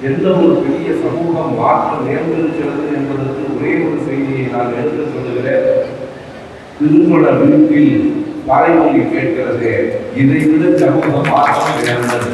எந்த ஒரு பெரிய சமூகம் மாற்றம் நேர்ந்திருக்கிறது என்பதற்கு ஒரே ஒரு செய்தியை நான் எடுத்து சொல்லுகிறேன் திருமண வீட்டில் தாய்மொழி கேட்கிறது இதை விட சமூகம் மாற்றம் நேர்ந்தது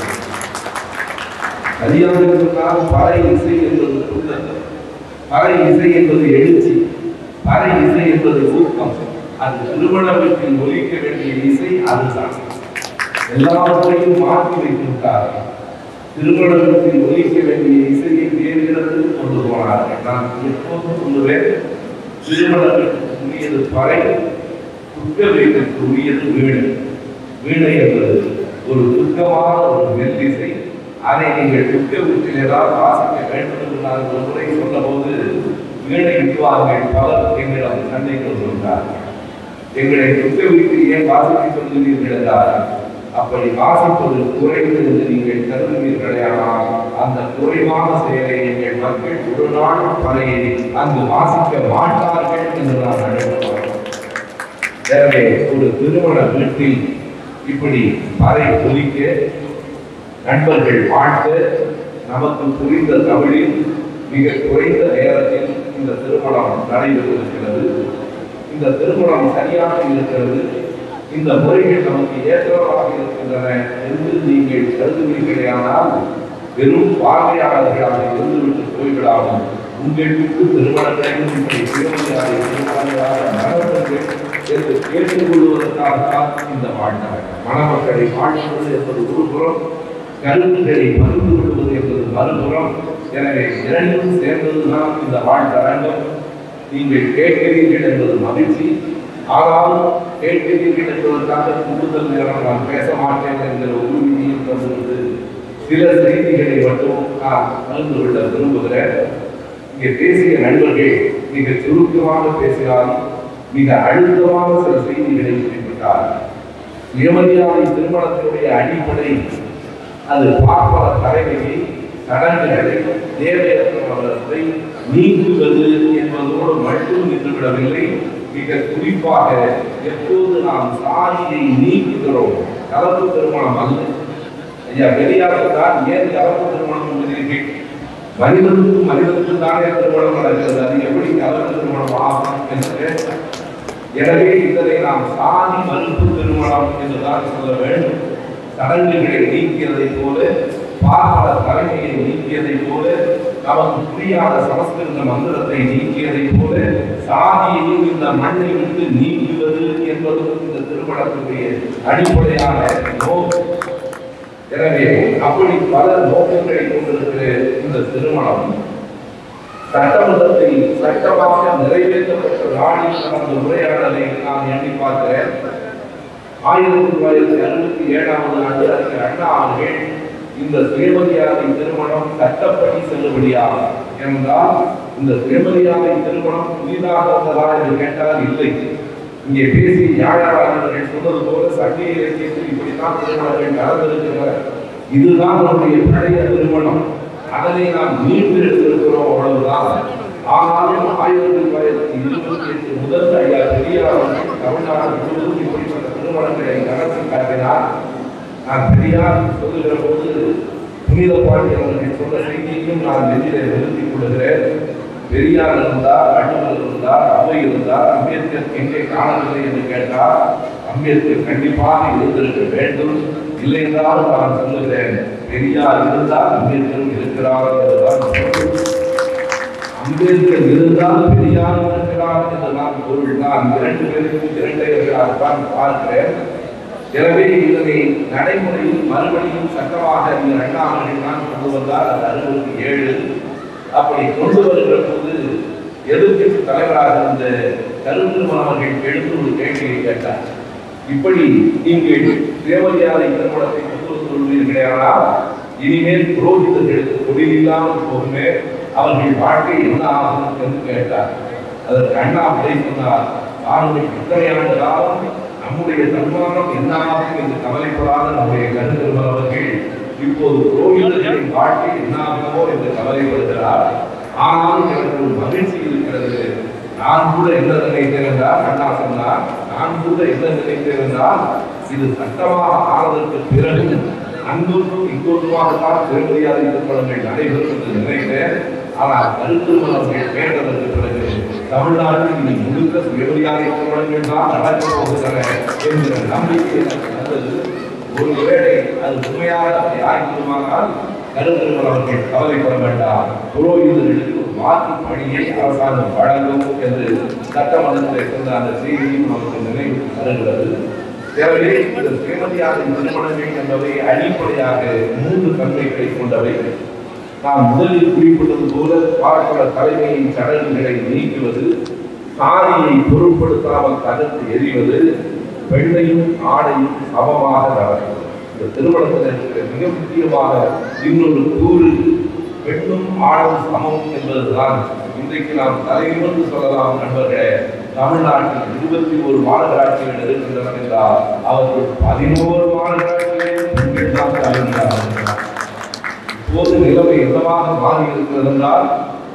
கல்யாணத்திற்காக பறை இசை என்பது புத்தகம் பறை இசை என்பது எழுச்சி பறை இசை என்பது ஊக்கம் அது திருமண வீட்டில் ஒலிக்க வேண்டிய இசை அதுதான் எல்லாவற்றையும் மாற்றி வைத்திருக்கிறார்கள் திருமண வீட்டில் ஒலிக்க வேண்டிய இசையை வேறு இடத்துக்கு கொண்டு போனார்கள் நான் எப்போதும் சொல்லுவேன் திருமண வீட்டுக்கு உரியது பறை துக்க வீட்டுக்கு உரியது வீணை வீணை என்பது ஒரு துக்கமான ஒரு மெல்லிசை அதை நீங்கள் துக்க வீட்டில் ஏதாவது வாசிக்க வேண்டும் என்று நான் ஒரு முறை சொன்னபோது வீணை விடுவார்கள் பலர் எங்களிடம் சண்டைக்கு வந்திருந்தார்கள் எங்களை துக்க வீட்டில் ஏன் வாசிக்க சொல்கிறீர்கள் என்றால் அப்படி வாசிப்பது குறைந்து என்று நீங்கள் கருதுவீர்களேயானால் அந்த குறைவான செயலை எங்கள் மக்கள் ஒரு நாள் பறையை அங்கு வாசிக்க மாட்டார்கள் என்று நான் நினைக்கிறேன் எனவே ஒரு திருமண வீட்டில் இப்படி பறை ஒலிக்க நண்பர்கள் வாழ்த்து நமக்கு புரிந்த தமிழில் மிக குறைந்த நேரத்தில் இந்த திருமணம் நடைபெற்றிருக்கிறது இந்த திருமணம் சரியாக இருக்கிறது இந்த முறைகள் நமக்கு ஏற்றவாக இருக்கின்றன என்று நீங்கள் கருதுவீர்களேயானால் வெறும் பார்வையாளர்களாக இருந்துவிட்டு போய்விடாமல் உங்களுக்கு திருமணங்களையும் இப்படி திருமணங்களை திருமணங்களாக நடத்துங்கள் என்று கேட்டுக்கொள்வதற்காகத்தான் இந்த வாழ்நாள் மணமக்களை வாழ்த்துவது என்பது ஒரு புறம் கருத்துக்களை பகிர்ந்து கொள்வது என்பது மறுபுறம் எனவே இரண்டும் சேர்ந்ததுதான் இந்த வாழ்த்தரங்கம் நீங்கள் கேட்கிறீர்கள் என்பது மகிழ்ச்சி ஆனாலும் கேட்கிறீர்கள் என்பதற்காக கூடுதல் நேரம் நான் பேச மாட்டேன் என்கிற உறுதியையும் தந்துவிட்டு சில செய்திகளை மட்டும் நான் பகிர்ந்து கொள்ள விரும்புகிறேன் இங்கே பேசிய நண்பர்கள் மிக சுருக்கமாக பேசினாலும் மிக அழுத்தமான சில செய்திகளை குறிப்பிட்டார் சுயமரியாதை திருமணத்தினுடைய அடிப்படை அது பார்ப்பன தலைமையை சடங்குகளை தேவையற்றவர்களை நீக்குவது என்பதோடு மட்டும் நின்றுவிடவில்லை மிக குறிப்பாக எப்போது நாம் சாதியை நீக்குகிறோம் கலப்பு திருமணம் அல்ல ஐயா பெரியாருக்கு தான் ஏன் கலப்பு திருமணம் என்கிறீர்கள் மனிதனுக்கும் மனிதனுக்கும் தானே திருமணம் நடக்கிறது அது எப்படி கலப்பு திருமணம் ஆகும் என்று எனவே இதனை நாம் சாதி மறுப்பு திருமணம் என்றுதான் சொல்ல வேண்டும் சடங்குகளை நீக்கியதை போல பார்ப்பன தலைமையை நீக்கியதை போல நமக்கு புரியாத சமஸ்கிருத மந்திரத்தை நீக்கியதை போல சாதியையும் இந்த மண்ணை விட்டு நீக்குவது என்பதும் இந்த திருமணத்துடைய அடிப்படையான நோக்கம் எனவே அப்படி பல நோக்கங்களை கொண்டிருக்கிற இந்த திருமணம் சட்டமன்றத்தில் சட்டமாக நிறைவேற்றப்பட்ட நாளில் நடந்த உரையாடலை நான் எண்ணி பார்க்கிறேன் ஆயிரத்தி தொள்ளாயிரத்தி அறுபத்தி ஏழாவது ஆண்டு அறிஞர் அண்ணா அவர்கள் இந்த சுயமரியாதை திருமணம் சட்டப்படி செல்லுபடியாகும் என்றால் இந்த சுயமரியாதை திருமணம் புதிதாக வந்ததா என்று கேட்டால் இல்லை இங்கே பேசி யாழாளர்கள் சொன்னது போல சங்க இலக்கியத்தில் இப்படித்தான் திருமணங்கள் நடந்திருக்கின்றன இதுதான் நம்முடைய பழைய திருமணம் அதனை நாம் மீண்டு எடுத்திருக்கிறோம் அவ்வளவுதான் ஆனாலும் ஆயிரத்தி தொள்ளாயிரத்தி இருபத்தி எட்டு முதல் ஐயா பெரியார் அவர்கள் தமிழ்நாடு முழுவதும் இப்படிப்பட்ட திருமணங்களை நடத்தி காட்டினார் நான் பெரியார் சொல்லுகிற போது புனித பாண்டியன் அவர்கள் சொன்ன செய்தியையும் நான் நெஞ்சிலே நிறுத்திக் கொள்கிறேன் பெரியார் இருந்தார் அண்ணல் இருந்தார் அவை இருந்தார் அம்பேத்கர் எங்கே காணவில்லை என்று கேட்டார் அம்பேத்கர் கண்டிப்பாக இருந்திருக்க வேண்டும் இல்லை என்றாலும் நான் சொல்லுகிறேன் பெரியார் இருந்தால் அம்பேத்கர் இருக்கிறார் என்றுதான் பொருள். அம்பேத்கர் இருந்தால் பெரியார் இருக்கிறார் என்றுதான் பொருள் நான் இரண்டு பேருக்கும் இரண்டையர்களாகத்தான் பார்க்கிறேன் எனவே இதனை நடைமுறையில் மறுபடியும் சட்டமாக இந்த இரண்டாம் தான் கொண்டு வந்தார் அது அறுபத்தி ஏழு அப்படி கொண்டு வருகிற போது எதிர்க்கட்சி தலைவராக இருந்த கருத்திருமன் அவர்கள் எழுந்து ஒரு கேள்வியை கேட்டார் இப்படி நீங்கள் தேவரியாதை திருமணத்தை கொண்டு கொள்வீர்களேயானால் இனிமேல் புரோகிதர்களுக்கு தொழில் இல்லாமல் போகுமே அவர்கள் வாழ்க்கை என்ன ஆகும் என்று கேட்டார் அதற்கு அண்ணா விடை சொன்னார் பாருங்கள் இத்தனை ஆண்டு காலம் நம்முடைய தன்மானம் என்ன ஆகும் என்று கவலைப்படாத நம்முடைய கருத்திருமன் அவர்கள் இப்போது புரோகிதர்களின் வாழ்க்கை என்ன ஆகுமோ என்று கவலைப்படுகிறார் ஆனாலும் எனக்கு ஒரு மகிழ்ச்சி இருக்கிறது நான் கூட என்ன நினைத்தேன் என்றால் அண்ணா சொன்னார் நான் கூட என்ன நினைத்தேன் என்றால் இது சட்டமாக ஆனதற்கு பிறகு அங்கொன்றும் இங்கொன்றுமாகத்தான் திருமதியாத திருமணங்கள் நடைபெறும் என்று நினைத்தேன் ஆனால் கருத்திருமணங்கள் கேட்டதற்கு பிறகு தமிழ்நாட்டில் இனி முழுக்க சுயமரியாதை திருமணங்கள் தான் நடக்கப் போகின்றன என்கிற நம்பிக்கை எனக்கு வந்தது ஒருவேளை அது உண்மையாக அப்படி ஆகிவிடுமானால் கருத்திருமணம் அவர்கள் கவலைப்பட வேண்டாம் புரோகிதர்களுக்கு ஒரு மாற்று பணியை அரசாங்கம் வழங்கும் என்று சட்டமன்றத்தில் இருந்த அந்த செய்தியும் நமக்கு நினைவு வருகிறது எனவே இந்த சுயமரியாதை திருமணங்கள் என்பவை அடிப்படையாக மூன்று தன்மைகளை கொண்டவை நாம் முதலில் குறிப்பிட்டது போல பார்க்கிற தலைமையின் சடங்குகளை நீக்குவது சாதியை பொருட்படுத்தாமல் தகர்த்து எறிவது பெண்ணையும் ஆணையும் சமமாக நடத்துவது இந்த திருமணத்தில் இருக்கிற மிக முக்கியமாக இன்னொரு கூறு பெண்ணும் ஆணும் சமம் என்பதுதான் இன்றைக்கு நாம் தலைநிமிர்ந்து சொல்லலாம் நண்பர்களே தமிழ்நாட்டில் இருபத்தி ஒரு மாநகராட்சிகள் இருக்கின்றன என்றால் அவர்கள் பதினோரு மாநகராட்சிகளே பெண்கள் தான் தலைவர்களாக இப்போது நிலைமை என்னவாக மாறி இருக்கிறது என்றால்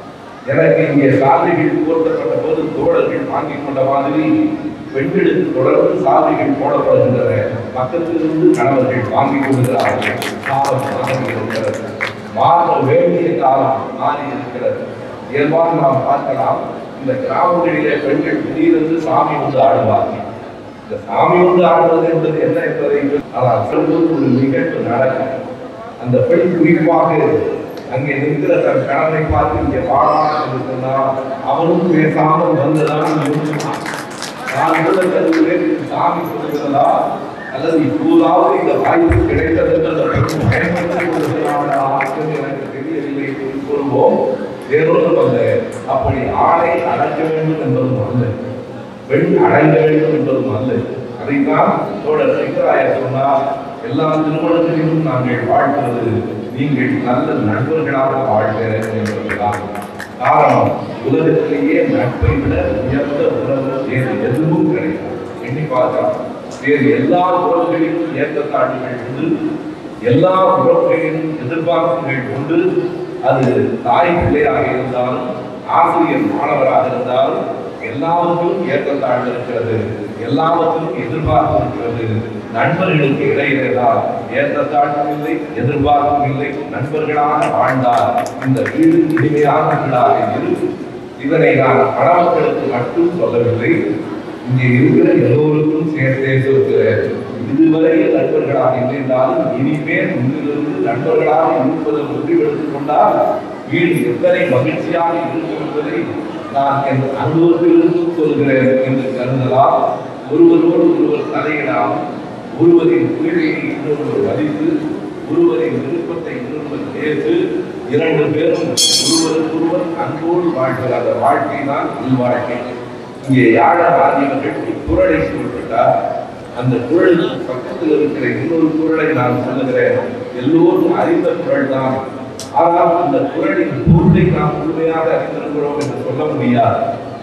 எனக்கு இங்கே சாதனைகள் போர்த்தப்பட்ட போது தோழர்கள் வாங்கிக் கொண்ட மாதிரி பெண்களுக்கு தொடர்ந்து சாதனைகள் போடப்படுகின்றன பக்கத்திலிருந்து கணவர்கள் வாங்கிக் கொள்கிறார்கள் காலம் மாறி இருக்கிறது மாற வேண்டிய காலம் மாறி இருக்கிறது இயல்பாக நாம் பார்க்கலாம் இந்த கிராமங்களிலே பெண்கள் திடீரென்று சாமி வந்து ஆடுவார்கள் இந்த சாமி வந்து ஆடுவது என்பது என்ன என்பதை ஆனால் சொல்வது ஒரு நிகழ்வு நடக்கும் அந்த பெண் குறிப்பாக அங்கே நிற்கிற தன் கணவனை பார்த்து இங்கே பாடாமல் என்று சொன்னால் அவனும் பேசாமல் வந்துதான் யோசிப்பான் நான் உள்ள கருவிலே சாமி சொல்கிறதா அல்லது இப்போதாவது இந்த வாய்ப்பு கிடைத்தது என்று அந்த பெண் பயன்படுத்திக் கொள்கிறாளா என்று எனக்கு தெரியவில்லை என்று சொல்வோம் வேறொரு அல்ல அப்படி ஆணை அடக்க வேண்டும் என்பதும் அல்ல பெண் அடங்க வேண்டும் என்பதும் அல்ல அதைத்தான் தோழர் சிங்கராயர் சொன்னார் எல்லா திருமணங்களிலும் நாங்கள் வாழ்வது நீங்கள் நல்ல நண்பர்களாக வாழ்க என்பதுதான் காரணம் உலகத்திலேயே நட்பை விட உயர்ந்த உறவு வேறு எதுவும் கிடையாது எண்ணி பார்த்தா வேறு எல்லா உறவுகளிலும் ஏற்றத்தாழ்வுகள் உண்டு எல்லா உறவுகளிலும் எதிர்பார்ப்புகள் உண்டு அது தாய் பிள்ளையாக இருந்தாலும் ஆசிரியர் மாணவராக இருந்தாலும் எல்லாவற்றிலும் ஏற்றத்தாழ்வு இருக்கிறது எல்லாவற்றிலும் எதிர்பார்ப்பு இருக்கிறது நண்பர்களுக்கு இடையிலே தான் ஏற்றத்தாழ்வும் இல்லை எதிர்பார்ப்பும் இல்லை நண்பர்களாக வாழ்ந்தால் இந்த வீடு இனிமையான வீடாக இருக்கும் இதனை நான் மணமக்களுக்கு மட்டும் சொல்லவில்லை இங்கே இருக்கிற எல்லோருக்கும் சேர்த்தே சொல்கிறேன் இதுவரையில் நண்பர்களாக இருந்தாலும் இனிமேல் இன்றிலிருந்து நண்பர்களாக இருப்பதை முடிவெடுத்துக் கொண்டால் வீடு எத்தனை மகிழ்ச்சியாக இருக்கும் என்பதை நான் என் அனுபவத்திலிருந்து சொல்கிறேன் என்று கருதலாம் ஒருவரோடு ஒருவர் தலையிடாமல் ஒருவரின் உரிமையை இன்னொருவர் மதித்து ஒருவரின் விருப்பத்தை இன்னொருவர் ஏற்று இரண்டு பேரும் ஒருவருக்கொருவர் அன்போடு வாழ்கிற அந்த வாழ்க்கை தான் இல்வாழ்க்கை இங்கே யாழ ஆதியவர்கள் குரலை குறிப்பிட்டார் அந்த குரலுக்கு பக்கத்தில் இருக்கிற இன்னொரு குரலை நான் சொல்லுகிறேன் எல்லோரும் அறிந்த குரல் தான் ஆனால் அந்த குரலின் பொருளை நாம் முழுமையாக அறிந்திருக்கிறோம் என்று சொல்ல முடியாது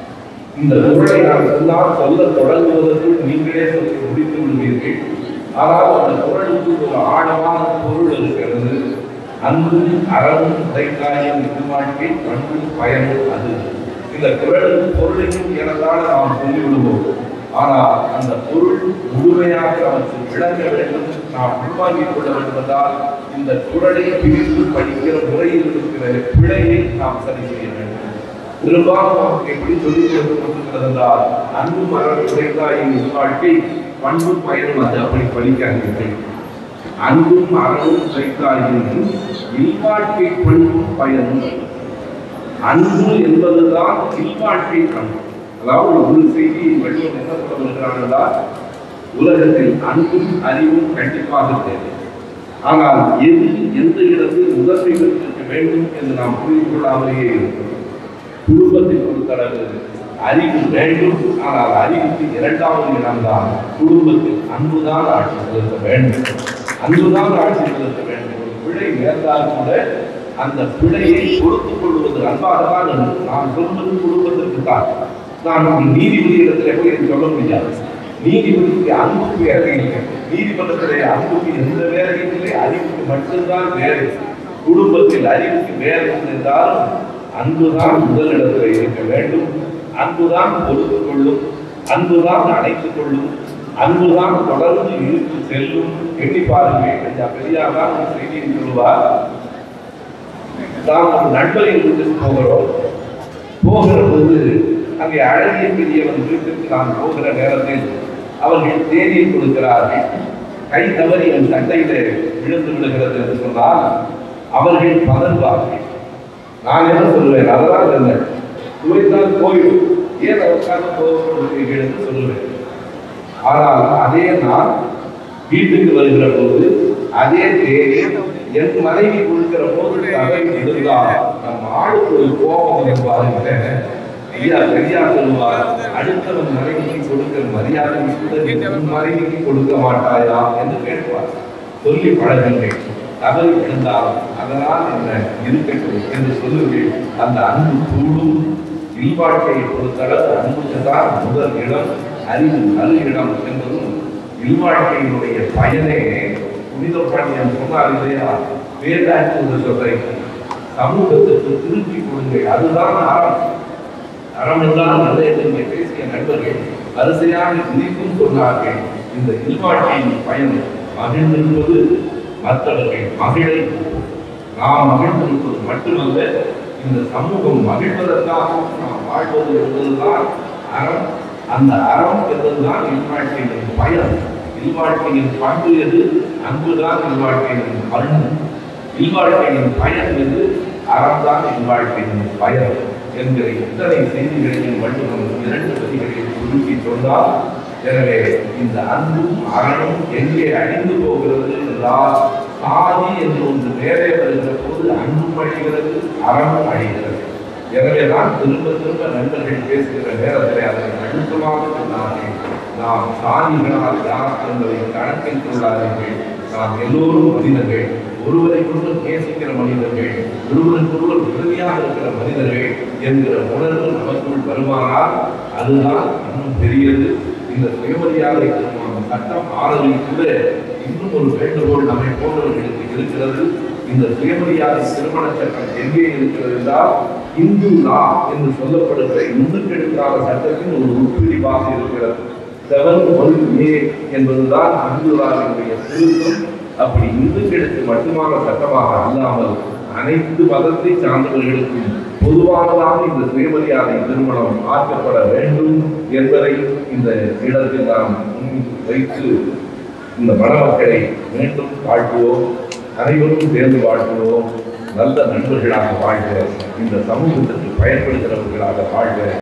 இந்த குரலை நான் சொன்னால் சொல்ல தொடங்குவதற்குள் நீங்களே சொல்லி முடித்து விடுவீர்கள் ஆனால் அந்த குரலுக்கு ஒரு ஆழமான பொருள் இருக்கிறது அன்பும் அறமும் உடைக்காயம் இது வாழ்க்கை பண்பும் பயனும் அது இந்த குரலுக்கு பொருளையும் எனதால் நாம் சொல்லிவிடுவோம் ஆனால் அந்த பொருள் முழுமையாக அவருக்கு விளங்க வேண்டும் நாம் உள்வாங்கிக் கொள்ள வேண்டும் என்றால் இந்த குரலை பிரித்து படிக்கிற முறையில் இருக்கிற பிழையை நாம் சரி செய்ய வேண்டும் பெரும்பாலும் நமக்கு எப்படி சொல்லிக் கொடுக்கப்பட்டிருக்கிறது என்றால் அன்பு மரம் உடைத்தாயின் வாழ்க்கை பண்பும் பயனும் அது அப்படி படிக்காதீர்கள் அன்பும் அறமும் உடைத்தாயின் இல்வாழ்க்கை பண்பும் பயனும் அன்பு என்பதுதான் இல்வாழ்க்கை பண்பு அதாவது ஒரு செய்தியை வள்ளுவன் என்ன சொல்ல வருகிறான் என்றால் உலகத்தில் அன்பும் அறிவும் கண்டிப்பாக தேவை ஆனால் எது எந்த இடத்தில் முதன்மை பெற்றிருக்க வேண்டும் என்று நாம் புரிந்து கொள்ளாமலேயே இருக்கிறோம் குடும்பத்தை பொறுத்தளவு அறிவு வேண்டும் ஆனால் அறிவுக்கு இரண்டாவது இடம்தான் குடும்பத்தில் அன்புதான் ஆட்சி செலுத்த வேண்டும் அன்புதான் ஆட்சி செலுத்த வேண்டும் ஒரு பிழை நேர்ந்தால் கூட அந்த பிழையை பொறுத்துக் கொள்வது அன்பாக தான் இருக்கும். நான் சொல்வது குடும்பத்திற்கு தான் நான் ஒரு நீதிபதி இடத்துல போய் இதை சொல்ல முடியாது நீதிபதிக்கு அன்புக்கு வேலை இல்லை நீதிமன்றத்திலே அன்புக்கு எந்த வேலையும் இல்லை அறிவுக்கு மட்டும்தான் வேலை குடும்பத்தில் அறிவுக்கு வேலை இருந்தாலும் அன்புதான் முதலிடத்தில் இருக்க வேண்டும் அன்புதான் பொறுத்துக் கொள்ளும் அன்புதான் அணைத்துக் கொள்ளும் அன்புதான் தொடர்ந்து இழுத்து செல்லும் எண்ணி பாருங்கள் ஐயா பெரியார் தான் ஒரு செய்தியை சொல்லுவார் நாம் ஒரு நண்பரை வீட்டுக்கு போகிறோம் போகிற போது அங்கே அழகிய பெரியவன் வீட்டுக்கு நான் போகிற நேரத்தில் அவர்கள் தேநீர் கொடுக்கிறார்கள் கை தவறி என் சட்டையிலே விழுந்து விடுகிறது என்று சொன்னால் அவர்கள் பதறுவார்கள் நான் என்ன சொல்லுவேன் அதெல்லாம் இல்லை துவைத்தால் போயிடும் ஏன் அதற்காக போகிறீர்கள் என்று சொல்லுவேன் ஆனால் அதே நான் வீட்டுக்கு வருகிற போது அதே தேநீர் என் மனைவி கொடுக்கிற போது தவறி இருந்தால் நம் ஆளுக்கு ஒரு கோபம் என்பாருங்க ஐயா பெரியா சொல்லுவார் அடுத்தவன் மனைவிக்கு கொடுக்கிற மரியாதை கூட நீ உன் மனைவிக்கு கொடுக்க மாட்டாயா என்று கேட்பார் சொல்லி பழகுங்கள் தவறி விழுந்தால் அதனால் என்ன இருக்கட்டும் என்று சொல்லுங்கள் அந்த அன்பு கூடும் இல்வாழ்க்கையை பொறுத்தளவு அன்புக்கு தான் முதல் இடம் அறிவு நல் இடம் என்பதும் இல்வாழ்க்கையினுடைய பயனே புனித பாண்டியன் சொன்னார் இல்லையா வேதாச்சு சொல்றேன் சமூகத்துக்கு திருப்பி கொடுங்கள் அதுதான் அறம் அறம் என்றால் நல்ல என்று இங்கே பேசிய நண்பர்கள் வரிசையாக குறிப்பும் சொன்னார்கள் இந்த இல்வாழ்க்கையின் பயன் மகிழ்ந்திருப்பது மற்றவர்கள் மகிழை நாம் மகிழ்ந்திருப்பது மட்டுமல்ல இந்த சமூகம் மகிழ்வதற்காக நாம் வாழ்வது என்பதுதான் அறம் அந்த அறம் என்பதுதான் இல்வாழ்க்கையின் பயன் இல்வாழ்க்கையின் பண்பு எது அன்புதான் இல்வாழ்க்கையின் பண்பு இல்வாழ்க்கையின் பயன் எது அறம்தான் இல்வாழ்க்கையின் பயன் என்கிற இத்தனை செய்திகளையும் வள்ளுவம் இரண்டு வரிகளில் சுருக்கி சொன்னால் எனவே இந்த அன்பும் அறனும் எங்கே அழிந்து போகிறது என்றால் சாதி என்று ஒன்று மேலே வருகிற போது அன்பும் அழிகிறது அறமும் அழிகிறது எனவே தான் திரும்ப திரும்ப நண்பர்கள் பேசுகிற நேரத்தில் அதை அழுத்தமாக சொன்னார்கள் நாம் சாதிகளால் யார் என்பதை கணக்கில் கொள்ளாதீர்கள் நாம் எல்லோரும் மனிதர்கள் ஒருவரை ஒருவர் நேசிக்கிற மனிதர்கள் ஒருவருக்கொருவர் உதவியாக இருக்கிற மனிதர்கள் என்கிற உணர்வு நமக்குள் வருமானால் அதுதான் இன்னும் பெரியது இந்த சுயமரியாதை திருமணம் சட்டம் ஆதரவில் கூட இன்னும் ஒரு வேண்டுகோள் நம்மை போன்றவர்களுக்கு இருக்கிறது இந்த சுயமரியாதை திருமண சட்டம் எங்கே இருக்கிறது என்றால் இந்து லா என்று சொல்லப்படுகிற இந்துக்களுக்கான சட்டத்தின் ஒரு உட்பிரிவாக இருக்கிறது செவன் ஒன் ஏ என்பதுதான் அன்புலாவினுடைய சுருக்கம் அப்படி இந்துக்களுக்கு மட்டுமான சட்டமாக அல்லாமல் அனைத்து மதத்தை சார்ந்தவர்களுக்கும் பொதுவானதாக இந்த சுயமரியாதை திருமணம் ஆக்கப்பட வேண்டும் என்பதை இந்த இடத்தில் நாம் முன் வைத்து இந்த மணமக்களை மீண்டும் வாழ்த்துவோம் அனைவரும் சேர்ந்து வாழ்த்துவோம் நல்ல நண்பர்களாக வாழ்க இந்த சமூகத்திற்கு பயன்படுகிறவர்களாக வாழ்க